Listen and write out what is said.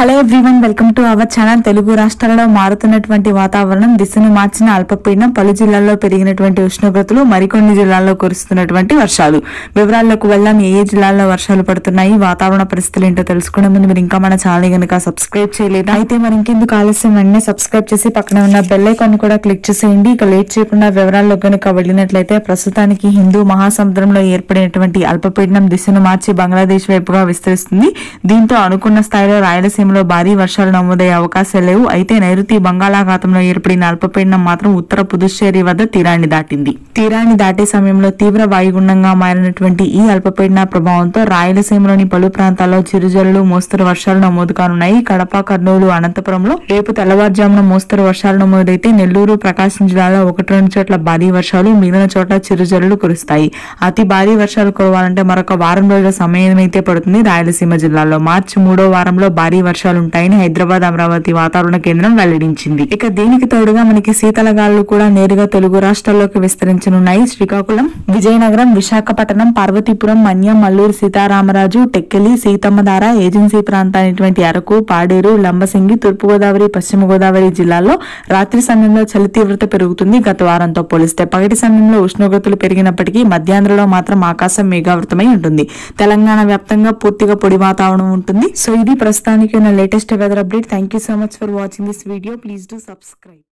hello everyone welcome to our channel Telugu రాష్ట్రాలలో మారుతున్నటువంటి వాతావరణం దిశను మార్చిన అల్పపీడనం పలు జిల్లాల్లో పెరిగినటువంటి ఉష్ణోగ్రతలు మరికొన్ని జిల్లాల్లో కురుస్తున్నటువంటి వర్షాలు వివరాల్లోకి వెళ్దాం ఏ ఏ జిల్లాల్లో వర్షాలు పడుతున్నాయి వాతావరణ పరిస్థితులు ఏంటో తెలుసుకునే ముందు మీరు ఇంకా మన ఛానల్ కనుక సబ్స్క్రైబ్ చేయలేదా అయితే మరి ఇంకెందుకు ఆలస్యం వెంటనే సబ్స్క్రైబ్ చేసి పక్కన ఉన్న బెల్ ఐకాన్ కూడా క్లిక్ చేసేయండి ఇక లేట్ చేయకుండా వివరాల్లో కనుక వెళ్ళినట్లయితే ప్రస్తుతానికి హిందూ మహాసముద్రంలో ఏర్పడినటువంటి అల్పపీడనం దిశను మార్చి బంగ్లాదేశ్ వైపుగా విస్తరిస్తుంది దీంతో అనుకున్న స్థాయిలో రాయలసీమలో భారీ వర్షాలు నమోదయ్యే అవకాశాలు లేవు అయితే నైరుతి బంగాళాఖాతంలో ఏర్పడిన అల్పపీడనం మాత్రం ఉత్తర పుదుచ్చేరి వద్ద తీరాన్ని దాటింది తీరాన్ని దాటే సమయంలో తీవ్ర వాయుగుండంగా మారినటువంటి ఈ అల్పపీడన ప్రభావంతో రాయలసీమలోని పలు ప్రాంతాల్లో చిరుజల్లులు మోస్తరు వర్షాలు నమోదు కానున్నాయి కడప కర్నూలు అనంతపురంలో రేపు తెల్లవారుజామున మోస్తరు వర్షాలు నమోదైతే నెల్లూరు ప్రకాశం జిల్లాలో ఒకటి రెండు చోట్ల భారీ వర్షాలు మిగిలిన చోట్ల చిరుజల్లులు కురుస్తాయి అతి భారీ వర్షాలు కురవాలంటే మరొక వారం రోజుల సమయం అయితే పడుతుంది రాయలసీమ జిల్లాలో మార్చి మూడో వారంలో భారీ వర్షాలు ఉంటాయని హైదరాబాద్ అమరావతి వాతావరణ కేంద్రం వెల్లడించింది ఇక దీనికి తోడుగా మనకి శీతల గాలులు కూడా నేరుగా తెలుగు రాష్ట్రాల్లోకి విస్తరించనున్నాయి శ్రీకాకుళం విజయనగరం విశాఖపట్నం పార్వతీపురం మన్యం మల్లూరు సీతారామరాజు టెక్కెలి సీతమ్మధార ఏజెన్సీ ప్రాంతాలైనటువంటి అరకు పాడేరు లంబసింగి తూర్పుగోదావరి పశ్చిమ గోదావరి జిల్లాల్లో రాత్రి సమయంలో చలి తీవ్రత పెరుగుతుంది గత వారంతో పోలిస్తే పగటి సమయంలో ఉష్ణోగ్రతలు పెరిగినప్పటికీ మధ్యాహ్నంలో మాత్రం ఆకాశం మేఘావృతమై ఉంటుంది తెలంగాణ వ్యాప్తంగా పూర్తిగా పొడి వాతావరణం ఉంటుంది సో ఇది ప్రస్తుతానికి ఉన్న latest weather update thank you so much for watching this video please do subscribe